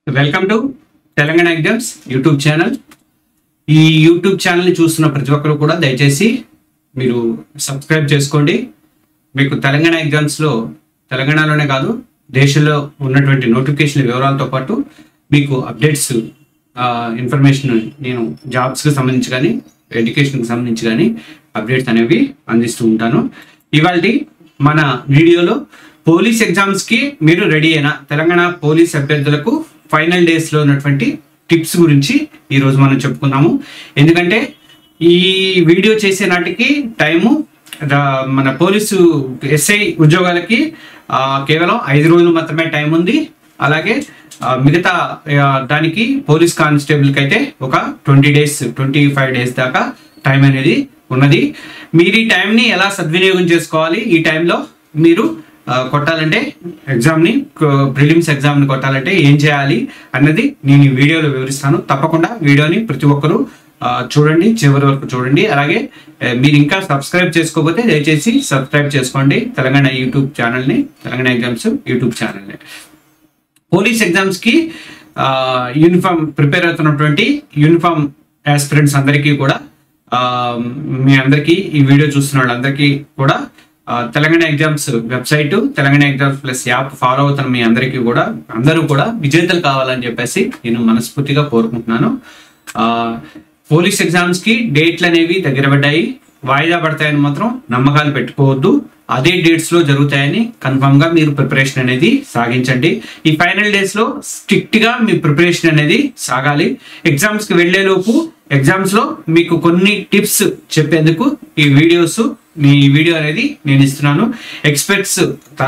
welcome to Telangana exams YouTube channel ఈ YouTube ఛానల్ని చూస్తున్న ప్రతి ఒక్కరు కూడా దయచేసి మీరు సబ్స్క్రైబ్ చేసుకోండి మీకు తెలంగాణ ఎగ్జామ్స్లో తెలంగాణలోనే కాదు దేశంలో ఉన్నటువంటి నోటిఫికేషన్ వివరాలతో పాటు మీకు అప్డేట్స్ ఇన్ఫర్మేషన్ నేను జాబ్స్కి సంబంధించి కానీ ఎడ్యుకేషన్కి సంబంధించి కానీ అప్డేట్స్ అనేవి అందిస్తూ ఉంటాను ఇవాళ మన వీడియోలో పోలీస్ ఎగ్జామ్స్కి మీరు రెడీ అయినా తెలంగాణ పోలీస్ అభ్యర్థులకు ఫైనల్ డేస్లో ఉన్నటువంటి టిప్స్ గురించి ఈరోజు మనం చెప్పుకుందాము ఎందుకంటే ఈ వీడియో చేసే నాటికి టైము రా- మన పోలీసు ఎస్ఐ ఉద్యోగాలకి ఆ, కేవలం ఐదు రోజులు మాత్రమే టైం ఉంది అలాగే ఆ, మిగతా ఆ, దానికి పోలీస్ కానిస్టేబుల్కి అయితే ఒక twenty days twenty five days దాకా టైం అనేది ఉన్నది మీరు ఈ టైంని ఎలా సద్వినియోగం చేసుకోవాలి ఈ టైంలో మీరు ఆ, కొట్టాలంటే ఎగ్జామ్ని ప్రిలిమ్స్ ఎగ్జామ్ని కొట్టాలంటే ఏం చేయాలి అన్నది నేను ఈ వీడియోలో వివరిస్తాను తప్పకుండా వీడియోని ప్రతి ఒక్కరూ ఆ, చూడండి చివరి వరకు చూడండి అలాగే ఆ, మీరు ఇంకా సబ్స్క్రైబ్ చేసుకోకపోతే దయచేసి సబ్స్క్రైబ్ చేసుకోండి తెలంగాణ యూట్యూబ్ ఛానల్ని తెలంగాణ ఎగ్జామ్స్ యూట్యూబ్ ఛానల్ని పోలీస్ ఎగ్జామ్స్కి యూనిఫామ్ ప్రిపేర్ అవుతున్నటువంటి యూనిఫామ్ ఆస్పిరెంట్స్ అందరికీ కూడా ఆ, మీ అందరికీ ఈ వీడియో చూస్తున్న వాళ్ళందరికీ కూడా ఆ, Telangana exams website Telangana exams plus app follow అవుతున్న మీ అందరికీ కూడా అందరూ కూడా విజేతలు కావాలని చెప్పేసి నేను మనస్ఫూర్తిగా కోరుకుంటున్నాను ఆ, పోలీస్ ఎగ్జామ్స్ కి డేట్లు అనేవి దగ్గర పడ్డాయి వాయిదా పడతాయని మాత్రం నమ్మకాలు పెట్టుకోవద్దు అదే డేట్స్ లో జరుగుతాయని కన్ఫర్మ్ గా మీరు ప్రిపరేషన్ అనేది సాగించండి ఈ ఫైనల్ డేస్ లో స్ట్రిక్ట్ గా మీ ప్రిపరేషన్ అనేది సాగాలి ఎగ్జామ్స్ కి వెళ్లే లోపు ఎగ్జామ్స్ లో మీకు కొన్ని టిప్స్ చెప్పేందుకు ఈ వీడియోస్ మీ వీడియో అనేది నేను ఇస్తున్నాను ఎక్స్పర్ట్స్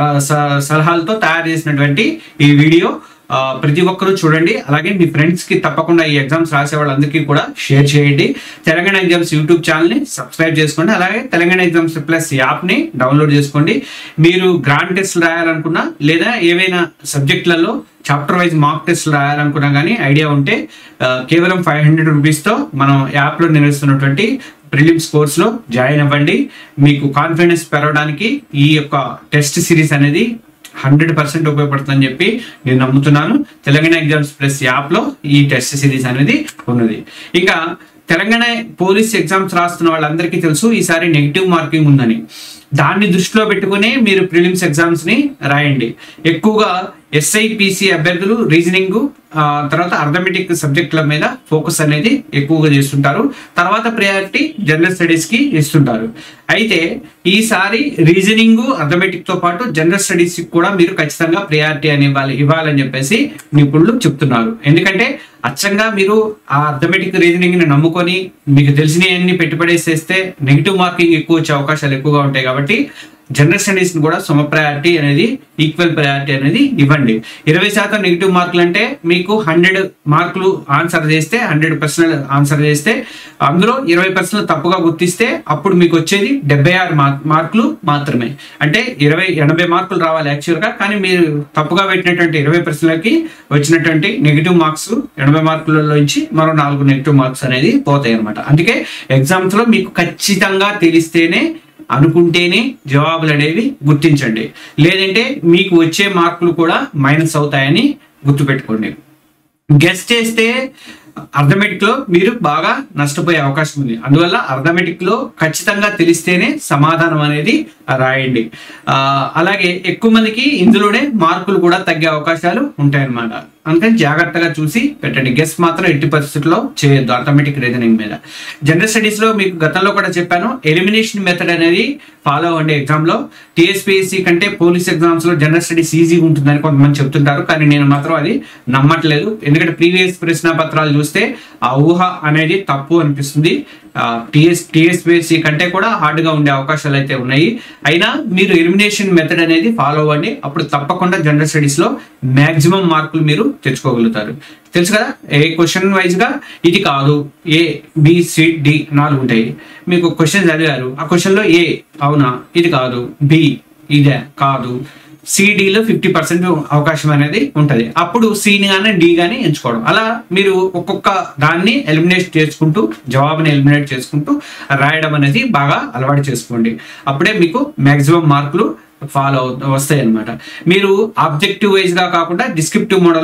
సలహాలతో తయారు చేసినటువంటి ఈ వీడియో ఆ, ప్రతి ఒక్కరూ చూడండి అలాగే మీ ఫ్రెండ్స్ కి తప్పకుండా ఈ ఎగ్జామ్స్ రాసే వాళ్ళందరికీ కూడా షేర్ చేయండి తెలంగాణ ఎగ్జామ్స్ యూట్యూబ్ ఛానల్ ని సబ్స్క్రైబ్ చేసుకోండి అలాగే తెలంగాణ ఎగ్జామ్స్ ప్లస్ యాప్ ని డౌన్లోడ్ చేసుకోండి మీరు గ్రాండ్ టెస్ట్ రాయాలనుకున్నా లేదా ఏవైనా సబ్జెక్టులలో చాప్టర్ వైజ్ మార్క్ టెస్ట్ రాయాలనుకున్నా కానీ ఐడియా ఉంటే ఆ, కేవలం ఫైవ్ హండ్రెడ్ రూపీస్తో మనం యాప్లో నిర్వహిస్తున్నటువంటి ప్రిలిమ్స్ కోర్స్లో జాయిన్ అవ్వండి మీకు కాన్ఫిడెన్స్ పెరగడానికి ఈ యొక్క టెస్ట్ సిరీస్ అనేది హండ్రెడ్ పర్సెంట్ ఉపయోగపడుతుందని చెప్పి నేను నమ్ముతున్నాను తెలంగాణ ఎగ్జామ్స్ ప్లస్ యాప్లో ఈ టెస్ట్ సిరీస్ అనేది ఉన్నది ఇంకా తెలంగాణ పోలీస్ ఎగ్జామ్స్ రాస్తున్న వాళ్ళందరికీ తెలుసు ఈసారి నెగిటివ్ మార్కింగ్ ఉందని దాన్ని దృష్టిలో పెట్టుకునే మీరు ప్రిలిమ్స్ ఎగ్జామ్స్ ని రాయండి ఎక్కువగా ఎస్ఐ పిసి అభ్యర్థులు రీజనింగ్ తర్వాత అర్థమెటిక్ సబ్జెక్టుల మీద ఫోకస్ అనేది ఎక్కువగా చేస్తుంటారు తర్వాత ప్రయారిటీ జనరల్ స్టడీస్ కి ఇస్తుంటారు అయితే ఈసారి రీజనింగ్ అర్థమెటిక్ తో పాటు జనరల్ స్టడీస్ కి కూడా మీరు ఖచ్చితంగా ప్రయారిటీ అని ఇవ్వాలి ఇవ్వాలని చెప్పేసి నిపుణులు చెప్తున్నారు ఎందుకంటే అచ్చంగా మీరు ఆ అర్థమెటిక్ రీజనింగ్ ని నమ్ముకొని మీకు తెలిసినవన్నీ పెట్టుబడేసేస్తే నెగిటివ్ మార్కింగ్ ఎక్కువ వచ్చే అవకాశాలు ఎక్కువగా ఉంటాయి కాబట్టి జనరల్ స్టడీస్ ని కూడా సమ ప్రయారిటీ అనేది ఈక్వల్ ప్రయారిటీ అనేది ఇవ్వండి ఇరవై శాతం నెగిటివ్ మార్కులు అంటే మీకు హండ్రెడ్ మార్కులు ఆన్సర్ చేస్తే హండ్రెడ్ పర్సెంట్ ఆన్సర్ చేస్తే అందులో ఇరవై పర్సెంట్ తప్పుగా గుర్తిస్తే అప్పుడు మీకు వచ్చేది డెబ్బై ఆరు మార్కులు మాత్రమే అంటే ఇరవై ఎనభై మార్కులు రావాలి యాక్చువల్గా కానీ మీరు తప్పుగా పెట్టినటువంటి ఇరవై పర్సెంట్లకి వచ్చినటువంటి నెగిటివ్ మార్క్స్ ఎనభై మార్కులలో నుంచి మరో నాలుగు నెగిటివ్ మార్క్స్ అనేది పోతాయి అనమాట అందుకే ఎగ్జామ్స్ లో మీకు ఖచ్చితంగా తెలిస్తేనే అనుకుంటేనే జవాబులు అనేవి గుర్తించండి లేదంటే మీకు వచ్చే మార్కులు కూడా మైనస్ అవుతాయని గుర్తుపెట్టుకోండి గెస్ట్ చేస్తే అర్థమెటిక్ లో మీరు బాగా నష్టపోయే అవకాశం ఉంది అందువల్ల అర్థమెటిక్ లో ఖచ్చితంగా తెలిస్తేనే సమాధానం అనేది రాయండి ఆ, అలాగే ఎక్కువ మందికి ఇందులోనే మార్కులు కూడా తగ్గే అవకాశాలు ఉంటాయన్నమాట అందుకని జాగ్రత్తగా చూసి పెట్టండి గెస్ట్ మాత్రం ఎట్టి పరిస్థితుల్లో చేయొద్దు అర్థమెటిక్ రీజనింగ్ మీద జనరల్ స్టడీస్ లో మీకు గతంలో కూడా చెప్పాను ఎలిమినేషన్ మెథడ్ అనేది ఫాలో అవ్వండి ఎగ్జామ్ లో టీఎస్పీఎస్సీ కంటే పోలీస్ ఎగ్జామ్స్ లో జనరల్ స్టడీస్ ఈజీగా ఉంటుందని కొంతమంది చెప్తుంటారు కానీ నేను మాత్రం అది నమ్మట్లేదు ఎందుకంటే ప్రీవియస్ ప్రశ్న పత్రాలు చూస్తే ఆ ఊహ అనేది తప్పు అనిపిస్తుంది టిఎస్ టిఎస్పిఎస్సి కంటే కూడా హార్డ్ గా ఉండే అవకాశాలు అయితే ఉన్నాయి అయినా మీరు ఎలిమినేషన్ మెథడ్ అనేది ఫాలో అవ్వండి అప్పుడు తప్పకుండా జనరల్ స్టడీస్ లో మాక్సిమం మార్కులు మీరు తెచ్చుకోగలుగుతారు తెలుసు కదా ఏ క్వశ్చన్ వైజ్ గా ఇది కాదు ఏ బి సి డి నాలుగు ఉంటాయి మీకు క్వశ్చన్ చదివారు ఆ క్వశ్చన్ లో ఏ అవునా ఇది కాదు బి ఇదే కాదు సిడిలో ఫిఫ్టీ పర్సెంట్ అవకాశం అనేది ఉంటుంది అప్పుడు సిని కానీ డి కానీ ఎంచుకోవడం అలా మీరు ఒక్కొక్క దాన్ని ఎలిమినేట్ చేసుకుంటూ జవాబుని ఎలిమినేట్ చేసుకుంటూ రాయడం అనేది బాగా అలవాటు చేసుకోండి అప్పుడే మీకు మాక్సిమం మార్కులు ఫాలో వస్తాయి అన్నమాట మీరు ఆబ్జెక్టివ్ వైజ్ గా కాకుండా డిస్క్రిప్టివ్ మోడల్లో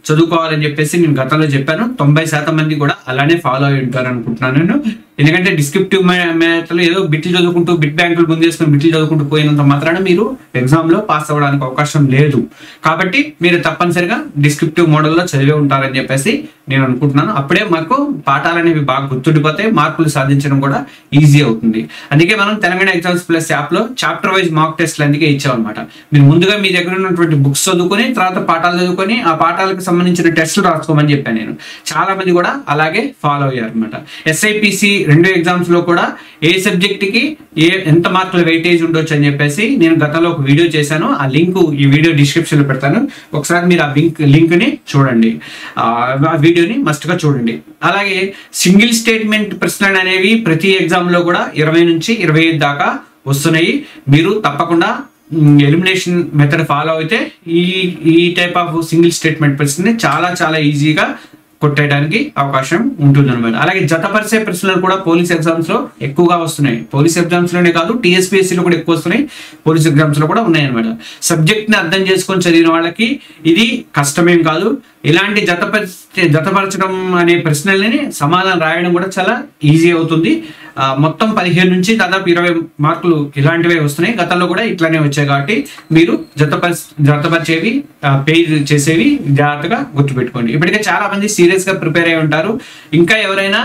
చదువుకోవాలని చెప్పేసి నేను గతంలో చెప్పాను తొంభై శాతం మంది కూడా అలానే ఫాలో అయి ఉంటారు అనుకుంటున్నాను నేను ఎందుకంటే డిస్క్రిప్టివ్ మ్యాథ్లో ఏదో బిట్లు చదువుకుంటూ బిట్ బ్యాంకులు ముందేసుకుని బిట్లు చదువుకుంటూ పోయినంత మాత్రాన మీరు ఎగ్జామ్ లో పాస్ అవ్వడానికి అవకాశం లేదు కాబట్టి మీరు తప్పనిసరిగా డిస్క్రిప్టివ్ మోడల్లో చదివే ఉంటారని చెప్పేసి నేను అనుకుంటున్నాను అప్పుడే మాకు పాఠాలు అనేవి బాగా గుర్తుండిపోతాయి మార్కులు సాధించడం కూడా ఈజీ అవుతుంది అందుకే మనం తెలంగాణ ఎగ్జామ్స్ ప్లస్ యాప్ లో చాప్టర్ వైజ్ మాక్ టెస్ట్లు అందుకే ఇచ్చామన్నమాట మీరు ముందుగా మీ దగ్గర ఉన్నటువంటి బుక్స్ చదువుకొని తర్వాత పాఠాలు చదువుకొని ఆ పాఠాలకు సంబంధించిన టెస్టులు రాసుకోమని చెప్పాను నేను చాలా మంది కూడా అలాగే ఫాలో అయ్యారు అనమాట ఎస్ఐపిసి రెండు ఎగ్జామ్స్ లో కూడా ఏ సబ్జెక్ట్ కి ఏ ఎంత మార్కుల వెయిటేజ్ ఉండొచ్చు అని చెప్పేసి నేను గతంలో ఒక వీడియో చేశాను ఆ లింక్ ఈ వీడియో డిస్క్రిప్షన్ లో పెడతాను ఒకసారి మీరు ఆ లింక్ లింక్ ని చూడండి ఆ ఆ వీడియోని మస్ట్ గా చూడండి అలాగే సింగిల్ స్టేట్మెంట్ ప్రశ్నలు అనేవి ప్రతి ఎగ్జామ్ లో కూడా ఇరవై నుంచి ఇరవై ఐదు దాకా వస్తున్నాయి మీరు తప్పకుండా ఎలిమినేషన్ మెథడ్ ఫాలో అయితే ఈ ఈ టైప్ ఆఫ్ సింగిల్ స్టేట్మెంట్ ప్రశ్నని చాలా చాలా ఈజీగా కొట్టేయడానికి అవకాశం ఉంటుంది అనమాట అలాగే జతపరిచే ప్రశ్నలు కూడా పోలీస్ ఎగ్జామ్స్ లో ఎక్కువగా వస్తున్నాయి పోలీస్ ఎగ్జామ్స్ లోనే కాదు టీఎస్పీఎస్సీ లో కూడా ఎక్కువ వస్తున్నాయి పోలీస్ ఎగ్జామ్స్ లో కూడా ఉన్నాయి అనమాట సబ్జెక్ట్ ని అర్థం చేసుకొని చదివిన వాళ్ళకి ఇది కష్టమేం కాదు ఇలాంటి జతపరిచే జతపరచడం అనే ప్రశ్నలని సమాధానం రాయడం కూడా చాలా ఈజీ అవుతుంది ఆ, మొత్తం పదిహేను నుంచి దాదాపు ఇరవై మార్కులు ఇలాంటివే వస్తున్నాయి గతంలో కూడా ఇట్లానే వచ్చాయి కాబట్టి మీరు జతపరి జతపరిచేవి పేజ్ చేసేవి జాగ్రత్తగా గుర్తుపెట్టుకోండి ఇప్పటికే చాలా మంది సీరియస్ గా ప్రిపేర్ అయి ఉంటారు ఇంకా ఎవరైనా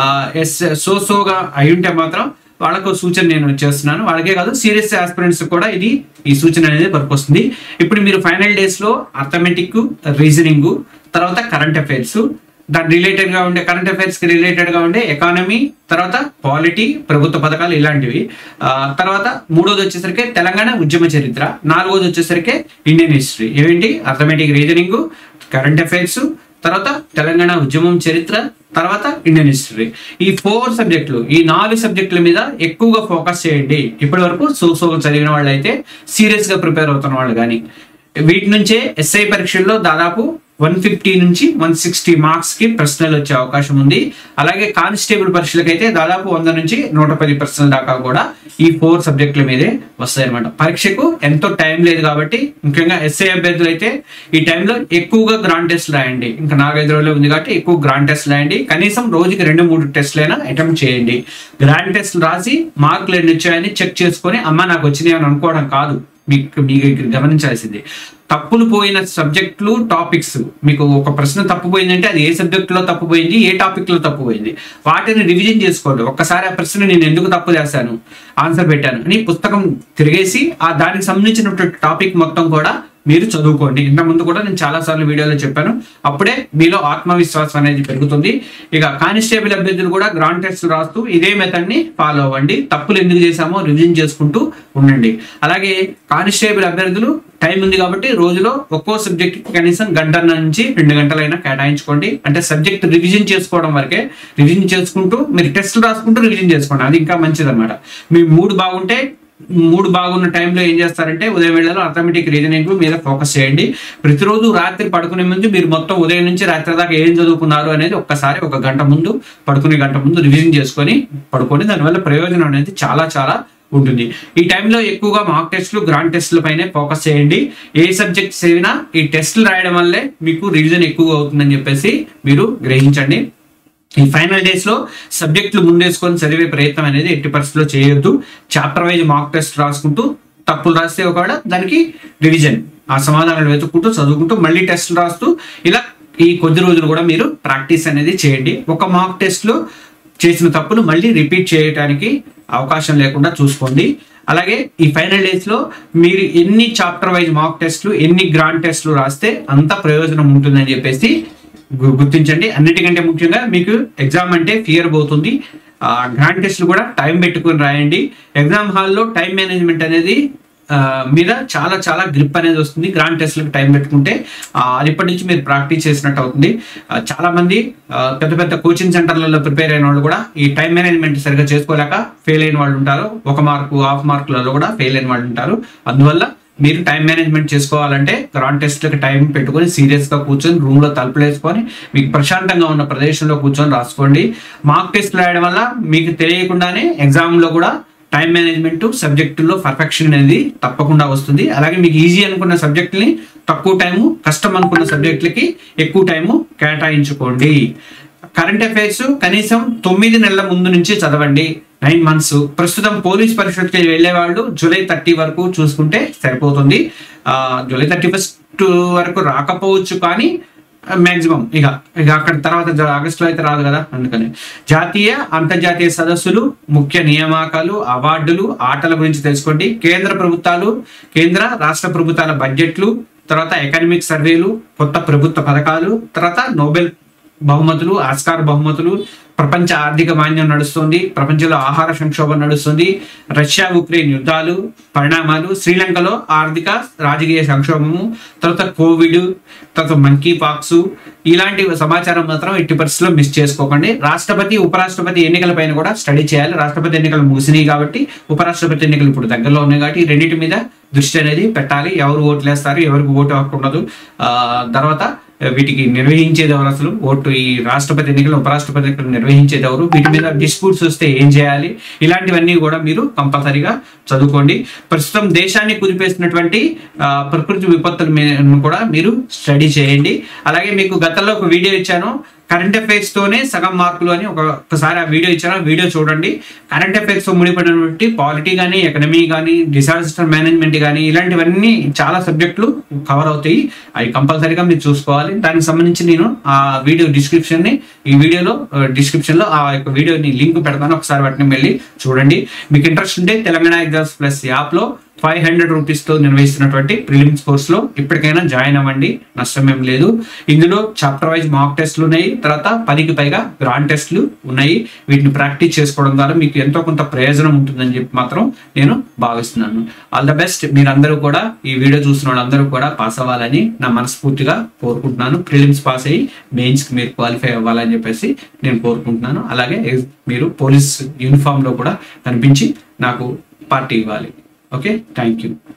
ఎస్ సో సోగా అయి ఉంటే మాత్రం వాళ్ళకు సూచన నేను చేస్తున్నాను వాళ్ళకే కాదు సీరియస్ ఆస్పిరెంట్స్ కూడా ఇది ఈ సూచన అనేది పనికొస్తుంది ఇప్పుడు మీరు ఫైనల్ డేస్ లో అర్థమెటిక్ రీజనింగ్ తర్వాత కరెంట్ అఫైర్స్ దాని రిలేటెడ్ గా ఉండే కరెంట్ అఫైర్స్ కి రిలేటెడ్ గా ఉండే ఎకానమీ తర్వాత పాలిటీ ప్రభుత్వ పథకాలు ఇలాంటివి ఆ, తర్వాత మూడోది వచ్చేసరికి తెలంగాణ ఉద్యమ చరిత్ర నాలుగోది వచ్చేసరికి ఇండియన్ హిస్టరీ ఏమిటి అర్థమెటిక్ రీజనింగ్ కరెంట్ అఫైర్స్ తర్వాత తెలంగాణ ఉద్యమం చరిత్ర తర్వాత ఇండియన్ హిస్టరీ ఈ ఫోర్ సబ్జెక్టులు ఈ నాలుగు సబ్జెక్టుల మీద ఎక్కువగా ఫోకస్ చేయండి ఇప్పటి వరకు సో సో చదివిన వాళ్ళు అయితే సీరియస్ గా ప్రిపేర్ అవుతున్న వాళ్ళు కానీ వీటి నుంచే ఎస్ఐ పరీక్షల్లో దాదాపు వన్ ఫిఫ్టీ నుంచి వన్ సిక్స్టీ మార్క్స్ కి ప్రశ్నలు వచ్చే అవకాశం ఉంది అలాగే కానిస్టేబుల్ పరీక్షలకు అయితే దాదాపు వంద నుంచి నూట పది ప్రశ్నల దాకా కూడా ఈ ఫోర్ సబ్జెక్టుల మీదే వస్తాయి అనమాట పరీక్షకు ఎంతో టైం లేదు కాబట్టి ముఖ్యంగా ఎస్ఐ అభ్యర్థులు అయితే ఈ టైంలో ఎక్కువగా గ్రాండ్ టెస్ట్ రాయండి ఇంకా నాలుగైదు రోజులు ఉంది కాబట్టి ఎక్కువ గ్రాండ్ టెస్ట్ రాయండి కనీసం రోజుకి రెండు మూడు టెస్ట్లైనా అటెంప్ట్ చేయండి గ్రాండ్ టెస్ట్ రాసి మార్కులు ఎన్ని వచ్చాయని చెక్ చేసుకొని అమ్మ నాకు వచ్చినాయి అని అనుకోవడం కాదు మీకు మీకు ఇక్కడ గమనించాల్సింది తప్పులు పోయిన సబ్జెక్టులు టాపిక్స్ మీకు ఒక ప్రశ్న తప్పుపోయిందంటే అది ఏ సబ్జెక్ట్ లో తప్పుపోయింది ఏ టాపిక్ లో తప్పుపోయింది వాటిని రివిజన్ చేసుకోండి ఒక్కసారి ఆ ప్రశ్న నేను ఎందుకు తప్పు చేశాను ఆన్సర్ పెట్టాను అని పుస్తకం తిరిగేసి ఆ దానికి సంబంధించినటువంటి టాపిక్ మొత్తం కూడా మీరు చదువుకోండి ఇంత ముందు కూడా నేను చాలా సార్లు వీడియోలో చెప్పాను అప్పుడే మీలో ఆత్మవిశ్వాసం అనేది పెరుగుతుంది ఇక కానిస్టేబుల్ అభ్యర్థులు కూడా గ్రాండ్ టెస్ట్ రాస్తూ ఇదే మెథడ్ ని ఫాలో అవ్వండి తప్పులు ఎందుకు చేశామో రివిజన్ చేసుకుంటూ ఉండండి అలాగే కానిస్టేబుల్ అభ్యర్థులు టైం ఉంది కాబట్టి రోజులో ఒక్కో సబ్జెక్ట్ కనీసం గంటన్నర నుంచి రెండు గంటలైనా కేటాయించుకోండి అంటే సబ్జెక్ట్ రివిజన్ చేసుకోవడం వరకే రివిజన్ చేసుకుంటూ మీరు టెస్టులు రాసుకుంటూ రివిజన్ చేసుకోండి అది ఇంకా మంచిది అనమాట మీ మూడు బాగుంటే మూడు బాగున్న టైంలో ఏం చేస్తారంటే ఉదయం వేళలో అథమెటిక్ రీజనింగ్ మీద ఫోకస్ చేయండి ప్రతిరోజు రాత్రి పడుకునే ముందు మీరు మొత్తం ఉదయం నుంచి రాత్రి దాకా ఏం చదువుకున్నారు అనేది ఒక్కసారి ఒక గంట ముందు పడుకునే గంట ముందు రివిజన్ చేసుకొని పడుకొని దానివల్ల ప్రయోజనం అనేది చాలా చాలా ఉంటుంది ఈ టైంలో ఎక్కువగా మాక్ టెస్ట్లు గ్రాండ్ టెస్ట్ల పైనే ఫోకస్ చేయండి ఏ సబ్జెక్ట్స్ అయినా ఈ టెస్ట్లు రాయడం వల్లే మీకు రివిజన్ ఎక్కువగా అవుతుందని చెప్పేసి మీరు గ్రహించండి ఈ ఫైనల్ డేస్ లో సబ్జెక్టులు ముందేసుకొని చదివే ప్రయత్నం అనేది ఎట్టి పరిస్థితిలో చేయొద్దు చాప్టర్ వైజ్ మాక్ టెస్ట్ రాసుకుంటూ తప్పులు రాస్తే ఒకవేళ దానికి రివిజన్ ఆ సమాధానాలు వెతుక్కుంటూ చదువుకుంటూ మళ్ళీ టెస్ట్లు రాస్తూ ఇలా ఈ కొద్ది రోజులు కూడా మీరు ప్రాక్టీస్ అనేది చేయండి ఒక మాక్ టెస్ట్ లో చేసిన తప్పులు మళ్ళీ రిపీట్ చేయడానికి అవకాశం లేకుండా చూసుకోండి అలాగే ఈ ఫైనల్ డేస్ లో మీరు ఎన్ని చాప్టర్ వైజ్ మాక్ టెస్ట్లు ఎన్ని గ్రాండ్ టెస్ట్లు రాస్తే అంత ప్రయోజనం ఉంటుందని చెప్పేసి గు- గుర్తించండి అన్నిటికంటే ముఖ్యంగా మీకు ఎగ్జామ్ అంటే ఫియర్ పోతుంది ఆ గ్రాండ్ టెస్ట్లు కూడా టైం పెట్టుకొని రాయండి ఎగ్జామ్ హాల్లో టైం మేనేజ్మెంట్ అనేది ఆ, మీద చాలా చాలా గ్రిప్ అనేది వస్తుంది గ్రాండ్ టెస్ట్లకు టైం పెట్టుకుంటే ఆ, అది ఇప్పటి నుంచి మీరు ప్రాక్టీస్ చేసినట్టు అవుతుంది ఆ, చాలా మంది ఆ, పెద్ద పెద్ద కోచింగ్ సెంటర్లలో ప్రిపేర్ అయిన వాళ్ళు కూడా ఈ టైం మేనేజ్మెంట్ సరిగ్గా చేసుకోలేక ఫెయిల్ అయిన వాళ్ళు ఉంటారు ఒక మార్కు హాఫ్ మార్కులలో కూడా ఫెయిల్ అయిన వాళ్ళు ఉంటారు అందువల్ల మీరు టైం మేనేజ్మెంట్ చేసుకోవాలంటే గ్రాండ్ టెస్ట్లకు టైం పెట్టుకొని సీరియస్ గా కూర్చొని రూమ్ లో తలుపులు వేసుకొని మీకు ప్రశాంతంగా ఉన్న ప్రదేశంలో కూర్చొని రాసుకోండి మార్క్ టెస్ట్ రాయడం వల్ల మీకు తెలియకుండానే ఎగ్జామ్ లో కూడా టైం మేనేజ్మెంట్ సబ్జెక్టులో పర్ఫెక్షన్ అనేది తప్పకుండా వస్తుంది అలాగే మీకు ఈజీ అనుకున్న సబ్జెక్టుని తక్కువ టైము కష్టం అనుకున్న సబ్జెక్టులకి ఎక్కువ టైము కేటాయించుకోండి కరెంట్ అఫైర్స్ కనీసం తొమ్మిది నెలల ముందు నుంచి చదవండి నైన్ మంత్స్ ప్రస్తుతం పోలీస్ పరిషత్కి వెళ్ళే వాళ్ళు జూలై థర్టీ వరకు చూసుకుంటే సరిపోతుంది ఆ, జూలై థర్టీ ఫస్ట్ వరకు రాకపోవచ్చు కానీ మాక్సిమం ఇక ఇక అక్కడ తర్వాత జ- ఆగస్టులో అయితే రాదు కదా అందుకని జాతీయ అంతర్జాతీయ సదస్సులు ముఖ్య నియామకాలు అవార్డులు ఆటల గురించి తెలుసుకోండి కేంద్ర ప్రభుత్వాలు కేంద్ర రాష్ట్ర ప్రభుత్వాల బడ్జెట్లు తర్వాత ఎకనామిక్ సర్వేలు కొత్త ప్రభుత్వ పథకాలు తర్వాత నోబెల్ బహుమతులు ఆస్కార్ బహుమతులు ప్రపంచ ఆర్థిక మాన్యం నడుస్తుంది ప్రపంచంలో ఆహార సంక్షోభం నడుస్తుంది రష్యా ఉక్రెయిన్ యుద్ధాలు పరిణామాలు శ్రీలంకలో ఆర్థిక రాజకీయ సంక్షోభము తర్వాత కోవిడ్ తర్వాత మంకీ పాక్స్ ఇలాంటి సమాచారం మాత్రం ఎట్టి పరిస్థితుల్లో మిస్ చేసుకోకండి రాష్ట్రపతి ఉపరాష్ట్రపతి ఎన్నికల పైన కూడా స్టడీ చేయాలి రాష్ట్రపతి ఎన్నికలు ముగిసినాయి కాబట్టి ఉపరాష్ట్రపతి ఎన్నికలు ఇప్పుడు దగ్గరలో ఉన్నాయి కాబట్టి ఈ రెండింటి మీద దృష్టి అనేది పెట్టాలి ఎవరు ఓట్లు వేస్తారు ఎవరికి ఓటు హక్కు ఉండదు ఆ, తర్వాత వీటికి నిర్వహించేది ఎవరు అసలు ఓటు ఈ రాష్ట్రపతి ఎన్నికలు ఉపరాష్ట్రపతి ఎన్నికలు నిర్వహించేది ఎవరు వీటి మీద డిస్ప్యూట్స్ వస్తే ఏం చేయాలి ఇలాంటివన్నీ కూడా మీరు కంపల్సరీగా చదువుకోండి ప్రస్తుతం దేశాన్ని కుదిపేసినటువంటి ఆ, ప్రకృతి విపత్తుల మీద కూడా మీరు స్టడీ చేయండి అలాగే మీకు గతంలో ఒక వీడియో ఇచ్చాను కరెంట్ అఫైర్స్ తోనే సగం మార్కులు అని ఒక ఒకసారి ఆ వీడియో ఇచ్చాను ఆ వీడియో చూడండి కరెంట్ అఫైర్స్ తో ముడిపడినటువంటి పాలిటీ కానీ ఎకనమీ కానీ డిసాస్టర్ మేనేజ్మెంట్ కానీ ఇలాంటివన్నీ చాలా సబ్జెక్టులు కవర్ అవుతాయి అవి కంపల్సరీగా మీరు చూసుకోవాలి దానికి సంబంధించి నేను ఆ వీడియో డిస్క్రిప్షన్ ని ఈ వీడియోలో డిస్క్రిప్షన్ లో ఆ యొక్క వీడియోని లింక్ పెడతాను ఒకసారి వాటిని వెళ్ళి చూడండి మీకు ఇంట్రెస్ట్ ఉంటే తెలంగాణ ఎగ్జామ్స్ ప్లస్ యాప్ లో ఫైవ్ హండ్రెడ్ రూపీస్ తో నిర్వహిస్తున్నటువంటి ప్రిలిమ్స్ కోర్స్ లో ఇప్పటికైనా జాయిన్ అవ్వండి నష్టం ఏం లేదు ఇందులో చాప్టర్ వైజ్ మాక్ టెస్ట్లు ఉన్నాయి తర్వాత పదికి పైగా గ్రాండ్ టెస్ట్లు ఉన్నాయి వీటిని ప్రాక్టీస్ చేసుకోవడం ద్వారా మీకు ఎంతో కొంత ప్రయోజనం ఉంటుందని చెప్పి మాత్రం నేను భావిస్తున్నాను ఆల్ ద బెస్ట్ మీరందరూ కూడా ఈ వీడియో చూసిన వాళ్ళందరూ కూడా పాస్ అవ్వాలని నా మనస్ఫూర్తిగా కోరుకుంటున్నాను ప్రిలిమ్స్ పాస్ అయ్యి మెయిన్స్ కి మీరు క్వాలిఫై అవ్వాలని చెప్పేసి నేను కోరుకుంటున్నాను అలాగే మీరు పోలీస్ యూనిఫామ్ లో కూడా కనిపించి నాకు పార్టీ ఇవ్వాలి ఓకే థ్యాంక్ యూ